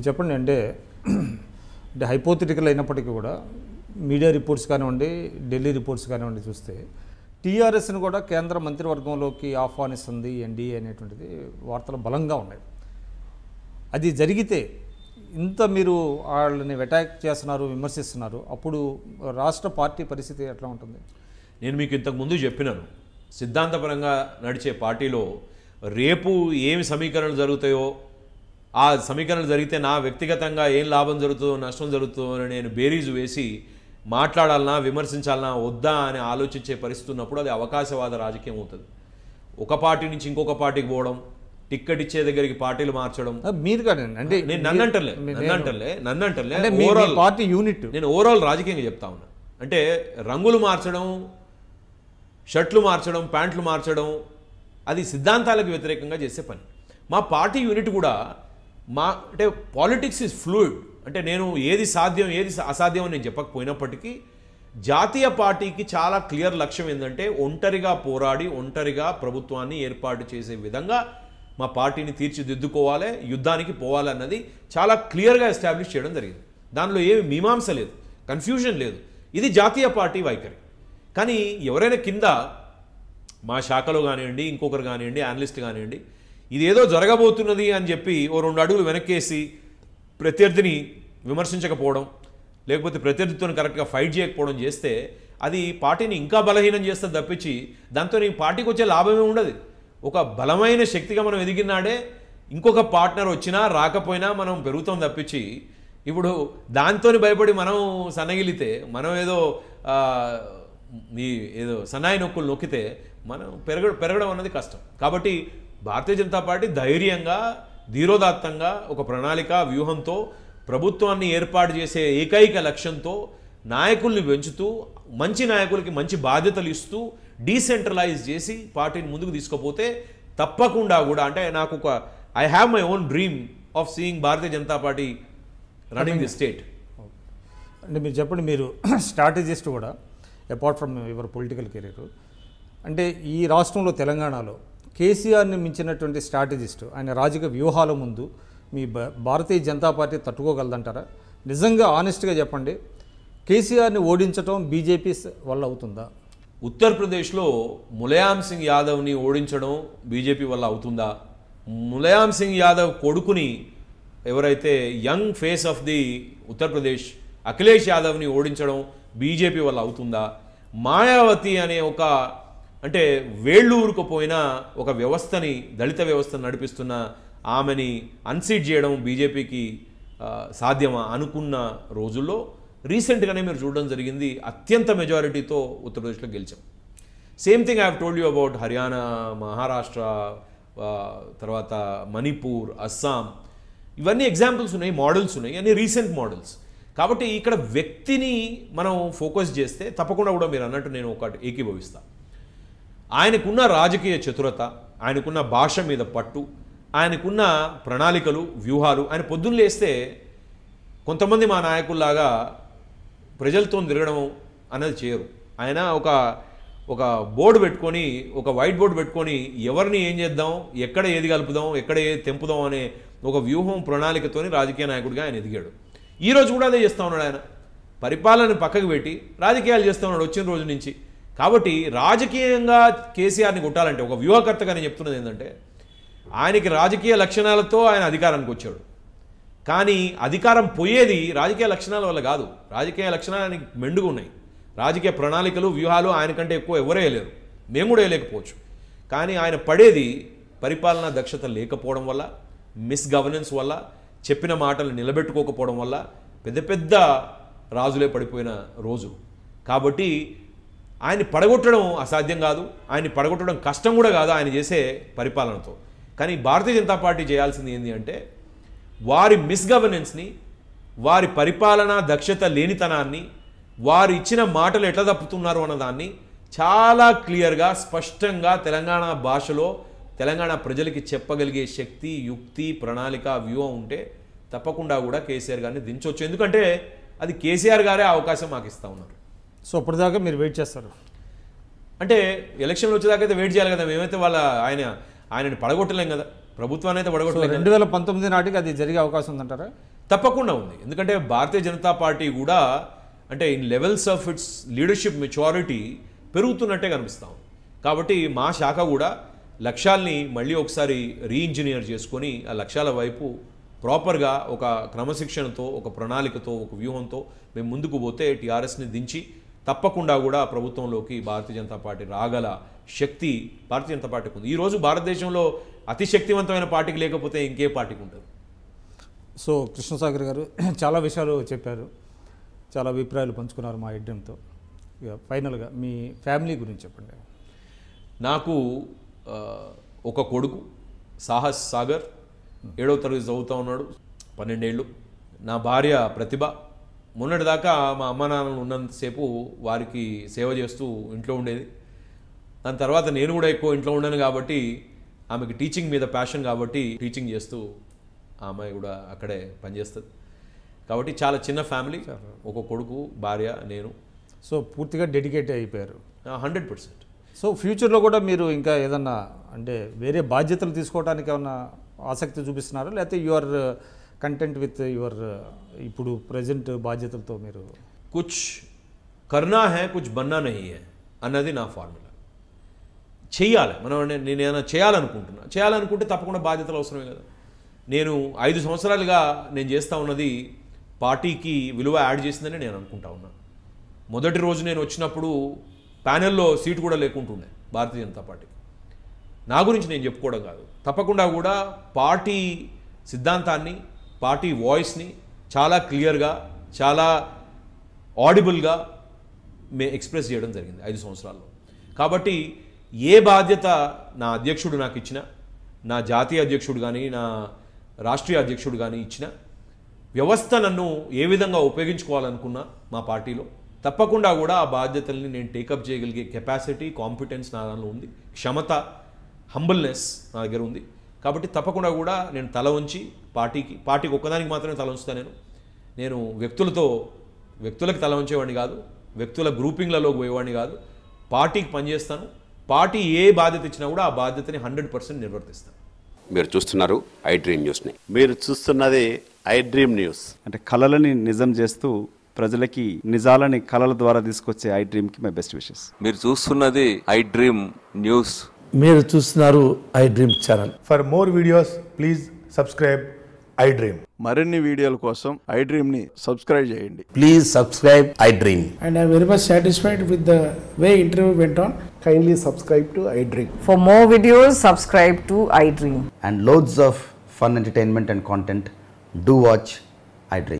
మీరు చెప్పండి అంటే అంటే హైపోథెటికల్ అయినప్పటికీ కూడా మీడియా రిపోర్ట్స్ కానివ్వండి ఢిల్లీ రిపోర్ట్స్ కానివ్వండి చూస్తే టీఆర్ఎస్ని కూడా కేంద్ర మంత్రివర్గంలోకి ఆహ్వానిస్తుంది ఎన్డీఏ అనేటువంటిది వార్తలు బలంగా ఉన్నాయి అది జరిగితే ఇంత మీరు వాళ్ళని అటాక్ చేస్తున్నారు విమర్శిస్తున్నారు అప్పుడు రాష్ట్ర పార్టీ పరిస్థితి ఎట్లా ఉంటుంది నేను మీకు ఇంతకు ముందు చెప్పినాను సిద్ధాంతపరంగా నడిచే పార్టీలో రేపు ఏమి సమీకరణలు జరుగుతాయో ఆ సమీకరణలు జరిగితే నా వ్యక్తిగతంగా ఏం లాభం జరుగుతుందో నష్టం జరుగుతుందో అని నేను బేరీజు వేసి మాట్లాడాలనా విమర్శించాలనా వద్దా అని ఆలోచించే పరిస్థితి ఉన్నప్పుడు అది అవకాశవాద రాజకీయం అవుతుంది ఒక పార్టీ నుంచి ఇంకొక పార్టీకి పోవడం టిక్కెట్ ఇచ్చే దగ్గరికి పార్టీలు మార్చడం ఆ, మీరు కానీ అంటే నేను నన్ను అంటలే మీ- నన్ను అంటలే నన్ను అంటలే అంటే మీ- మీ ఓవరాల్ పార్టీ యూనిట్ నేను ఓవరాల్ రాజకీయంగా చెప్తా ఉన్నా అంటే రంగులు మార్చడం షర్ట్లు మార్చడం ప్యాంట్లు మార్చడం అది సిద్ధాంతాలకు వ్యతిరేకంగా చేసే పని మా పార్టీ యూనిట్ కూడా మా అంటే పాలిటిక్స్ ఇస్ ఫ్లూయిడ్ అంటే నేను ఏది సాధ్యం ఏది అసాధ్యం అని నేను చెప్పకపోయినప్పటికీ జాతీయ పార్టీకి చాలా క్లియర్ లక్ష్యం ఏంటంటే ఒంటరిగా పోరాడి ఒంటరిగా ప్రభుత్వాన్ని ఏర్పాటు చేసే విధంగా మా పార్టీని తీర్చిదిద్దుకోవాలి యుద్ధానికి పోవాలన్నది చాలా క్లియర్గా ఎస్టాబ్లిష్ చేయడం జరిగింది దానిలో ఏమి మీమాంస లేదు కన్ఫ్యూజన్ లేదు ఇది జాతీయ పార్టీ వైఖరి కానీ ఎవరైనా కింద మా శాఖలో కానివ్వండి ఇంకొకరు కానివ్వండి అనలిస్ట్ కానివ్వండి ఇదేదో జరగబోతున్నది అని చెప్పి ఓ రెండు అడుగులు వెనక్కేసి ప్రత్యర్థిని విమర్శించకపోవడం లేకపోతే ప్రత్యర్థితో కరెక్ట్గా ఫైట్ చేయకపోవడం చేస్తే అది పార్టీని ఇంకా బలహీనం చేస్తుంది తప్పించి దాంతో నీ పార్టీకి వచ్చే లాభమే ఉండదు ఒక బలమైన శక్తిగా మనం ఎదిగినాడే ఇంకొక పార్ట్నర్ వచ్చినా రాకపోయినా మనం పెరుగుతాం తప్పించి ఇప్పుడు దాంతోని భయపడి మనం సన్నగిలితే మనం ఏదో ఆ, ఈ ఏదో సన్నాయి నొక్కులు నొక్కితే మనం పెరగ పెరగడం అన్నది కష్టం కాబట్టి భారతీయ జనతా పార్టీ ధైర్యంగా ధీరోదాత్తంగా ఒక ప్రణాళిక వ్యూహంతో ప్రభుత్వాన్ని ఏర్పాటు చేసే ఏకైక లక్ష్యంతో నాయకుల్ని పెంచుతూ మంచి నాయకులకి మంచి బాధ్యతలు ఇస్తూ డీసెంట్రలైజ్ చేసి పార్టీని ముందుకు తీసుకుపోతే తప్పకుండా కూడా అంటే నాకు ఒక I have my own dream of seeing Bharatiya Janata party running the state అంటే మీరు చెప్పండి మీరు స్ట్రాటజిస్ట్ కూడా apart from your political career అంటే ఈ రాష్ట్రంలో తెలంగాణలో కేసీఆర్ని మించినటువంటి స్ట్రాటజిస్ట్ ఆయన రాజకీయ వ్యూహాల ముందు మీ భా- భారతీయ జనతా పార్టీ తట్టుకోగలదంటారా నిజంగా ఆనెస్ట్గా చెప్పండి కేసీఆర్ని ఓడించడం బీజేపీ వల్ల అవుతుందా ఉత్తరప్రదేశ్లో ములయాం సింగ్ యాదవ్ని ఓడించడం బీజేపీ వల్ల అవుతుందా ములయాం సింగ్ యాదవ్ కొడుకుని ఎవరైతే young face of the Uttar Pradesh Akhilesh యాదవ్ని ఓడించడం బీజేపీ వల్ల అవుతుందా మాయావతి అనే ఒక అంటే వేళ్ళు ఊరుకుపోయిన ఒక వ్యవస్థని దళిత వ్యవస్థను నడిపిస్తున్న ఆమెని అన్సీట్ చేయడం బీజేపీకి ఆ, సాధ్యమా అనుకున్న రోజుల్లో రీసెంట్గానే మీరు చూడడం జరిగింది అత్యంత మెజారిటీతో ఉత్తరప్రదేశ్లో గెలిచాం same thing I have told you about Haryana Maharashtra ఆ, తర్వాత మణిపూర్ అస్సాం ఇవన్నీ ఎగ్జాంపుల్స్ ఉన్నాయి మోడల్స్ ఉన్నాయి అన్ని రీసెంట్ మోడల్స్ కాబట్టి ఇక్కడ వ్యక్తిని మనం ఫోకస్ చేస్తే తప్పకుండా కూడా మీరు అన్నట్టు నేను ఒకటి ఏకీభవిస్తా ఆయనకున్న రాజకీయ చతురత ఆయనకున్న భాష మీద పట్టు ఆయనకున్న ప్రణాళికలు వ్యూహాలు ఆయన పొద్దున్న లేస్తే కొంతమంది మా నాయకుల్లాగా ప్రజలతో తిరగడం అనేది చేయరు ఆయన ఒక ఒక బోర్డు పెట్టుకొని ఒక వైట్ బోర్డు పెట్టుకొని ఎవరిని ఏం చేద్దాం ఎక్కడ ఏది కలుపుదాం ఎక్కడ ఏది తెంపుదాం అనే ఒక వ్యూహం ప్రణాళికతోని రాజకీయ నాయకుడిగా ఆయన ఎదిగాడు ఈ రోజు కూడా అదే చేస్తూ ఉన్నాడు ఆయన పరిపాలన పక్కకు పెట్టి రాజకీయాలు చేస్తూ ఉన్నాడు వచ్చిన రోజు నుంచి కాబట్టి రాజకీయంగా కేసీఆర్ని కొట్టాలంటే ఒక వ్యూహకర్తగా నేను చెప్తున్నది ఏంటంటే ఆయనకి రాజకీయ లక్షణాలతో ఆయన అధికారానికి వచ్చాడు కానీ అధికారం పోయేది రాజకీయ లక్షణాల వల్ల కాదు రాజకీయ లక్షణాలు ఆయనకి మెండుగా ఉన్నాయి రాజకీయ ప్రణాళికలు వ్యూహాలు ఆయన కంటే ఎక్కువ ఎవరే లేరు మేము కూడా వేయలేకపోవచ్చు కానీ ఆయన పడేది పరిపాలనా దక్షత లేకపోవడం వల్ల మిస్ గవర్నెన్స్ వల్ల చెప్పిన మాటలు నిలబెట్టుకోకపోవడం వల్ల పెద్ద పెద్ద రాజులే పడిపోయిన రోజు కాబట్టి ఆయన్ని పడగొట్టడం అసాధ్యం కాదు ఆయన్ని పడగొట్టడం కష్టం కూడా కాదు ఆయన చేసే పరిపాలనతో కానీ భారతీయ జనతా పార్టీ చేయాల్సింది ఏంటి అంటే వారి మిస్గవర్నెన్స్ని వారి పరిపాలనా దక్షత లేనితనాన్ని వారు ఇచ్చిన మాటలు ఎట్లా తప్పుతున్నారు అన్నదాన్ని చాలా క్లియర్గా స్పష్టంగా తెలంగాణ భాషలో తెలంగాణ ప్రజలకి చెప్పగలిగే శక్తి యుక్తి ప్రణాళిక వ్యూహం ఉంటే తప్పకుండా కూడా కేసీఆర్ గారిని దించవచ్చు ఎందుకంటే అది కేసీఆర్ గారే ఆ అవకాశం మాకు ఇస్తా ఉన్నారు సో అప్పటిదాకా మీరు వెయిట్ చేస్తారు అంటే ఎలక్షన్లు వచ్చేదాకా అయితే వెయిట్ చేయాలి కదా మేమైతే వాళ్ళ ఆయన ఆయనని పడగొట్టలేం కదా ప్రభుత్వాన్ని అయితే సో పడగొట్టలేం కదా రెండు వేల పంతొమ్మిది నాటికి అది జరిగే అవకాశం ఉందంటారా తప్పకుండా ఉంది ఎందుకంటే భారతీయ జనతా పార్టీ కూడా అంటే in levels of its leadership maturity పెరుగుతున్నట్టే కనిపిస్తాం కాబట్టి మా శాఖ కూడా లక్ష్యాల్ని మళ్ళీ ఒకసారి రీఇంజనీర్ చేసుకొని ఆ లక్ష్యాల వైపు ప్రాపర్గా ఒక క్రమశిక్షణతో ఒక ప్రణాళికతో ఒక వ్యూహంతో మేము ముందుకు పోతే టీఆర్ఎస్ని దించి తప్పకుండా కూడా ప్రభుత్వంలోకి భారతీయ జనతా పార్టీ రాగల శక్తి భారతీయ జనతా పార్టీకి ఉంది ఈరోజు భారతదేశంలో అతి శక్తివంతమైన పార్టీకి లేకపోతే ఇంకే పార్టీకి ఉంటుంది సో కృష్ణసాగర్ గారు చాలా విషయాలు చెప్పారు చాలా అభిప్రాయాలు పంచుకున్నారు మా ఎడ్డంతో ఇక ఫైనల్గా మీ ఫ్యామిలీ గురించి చెప్పండి నాకు ఆ, ఒక కొడుకు సాహస్ సాగర్ ఏడవ తరగతి చదువుతూ ఉన్నాడు పన్నెండేళ్ళు నా భార్య ప్రతిభ మొన్నటిదాకా మా అమ్మ నాన్నలు ఉన్నంతసేపు వారికి సేవ చేస్తూ ఇంట్లో ఉండేది దాని తర్వాత నేను కూడా ఎక్కువ ఇంట్లో ఉన్నాను కాబట్టి ఆమెకి టీచింగ్ మీద ప్యాషన్ కాబట్టి టీచింగ్ చేస్తూ ఆ అమ్మాయి కూడా అక్కడే పనిచేస్తుంది కాబట్టి చాలా చిన్న ఫ్యామిలీ ఒక కొడుకు భార్య నేను సో పూర్తిగా డెడికేట్ అయిపోయారు హండ్రెడ్ పర్సెంట్ సో ఫ్యూచర్లో కూడా మీరు ఇంకా ఏదన్నా అంటే వేరే బాధ్యతలు తీసుకోవడానికి ఏమన్నా ఆసక్తి చూపిస్తున్నారా లేకపోతే యువర్ కంటెంట్ విత్ యువర్ ఇప్పుడు ప్రజెంట్ బాధ్యతలతో మీరు కుచ్ కర్నా హే కుచ్ బన్నా నహీ హే అన్నది నా ఫార్ములా చెయ్యాలి మనం నే- నేను ఏదైనా చేయాలనుకుంటున్నా చేయాలనుకుంటే తప్పకుండా బాధ్యతలు అవసరమే కదా నేను ఐదు సంవత్సరాలుగా నేను చేస్తూ ఉన్నది పార్టీకి విలువ యాడ్ చేసిందని నేను అనుకుంటా ఉన్నా మొదటి రోజు నేను వచ్చినప్పుడు ప్యానెల్లో సీటు కూడా లేకుంటుండే భారతీయ జనతా పార్టీకి నా గురించి నేను చెప్పుకోవడం కాదు తప్పకుండా కూడా పార్టీ సిద్ధాంతాన్ని పార్టీ వాయిస్ని చాలా క్లియర్గా చాలా ఆడిబుల్గా మే ఎక్స్ప్రెస్ చేయడం జరిగింది ఐదు సంవత్సరాల్లో కాబట్టి ఏ బాధ్యత నా అధ్యక్షుడు నాకు ఇచ్చిన నా జాతీయ అధ్యక్షుడు కానీ నా రాష్ట్రీయ అధ్యక్షుడు కానీ ఇచ్చిన వ్యవస్థ నన్ను ఏ విధంగా ఉపయోగించుకోవాలనుకున్నా మా పార్టీలో తప్పకుండా కూడా ఆ బాధ్యతల్ని నేను టేకప్ చేయగలిగే కెపాసిటీ కాంపిటెన్స్ నా దానిలో ఉంది క్షమత హంబుల్నెస్ నా దగ్గర ఉంది కాబట్టి తప్పకుండా కూడా నేను తల ఉంచి పార్టీకి పార్టీకి ఒక్కదానికి మాత్రమే తల ఉంచుతాను నేను నేను వ్యక్తులతో వ్యక్తులకు తల ఉంచేవాడిని కాదు వ్యక్తుల గ్రూపింగ్లలో పోయేవాడిని కాదు పార్టీకి పనిచేస్తాను పార్టీ ఏ బాధ్యత ఇచ్చినా కూడా ఆ బాధ్యతని హండ్రెడ్ పర్సెంట్ నిర్వర్తిస్తాను మీరు చూస్తున్నారు ఐ డ్రీమ్ న్యూస్ని మీరు చూస్తున్నది ఐ డ్రీమ్ న్యూస్ అంటే కళలని నిజం చేస్తూ ప్రజలకి నిజాలని కళల ద్వారా తీసుకొచ్చే ఐ డ్రీమ్కి మై బెస్ట్ విషెస్ మీరు చూస్తున్నది ఐ డ్రీమ్ న్యూస్ మీరు చూస్తున్నారు iDream channel For more videos, please subscribe iDream. మరిన్ని వీడియోల కోసం ఐ డ్రీమ్ని సబ్స్క్రైబ్ చేయండి please subscribe iDream and I'm very much satisfied with the way interview went on. Kindly subscribe to iDream. For more videos, subscribe to iDream. and loads of fun entertainment and content, do watch iDream.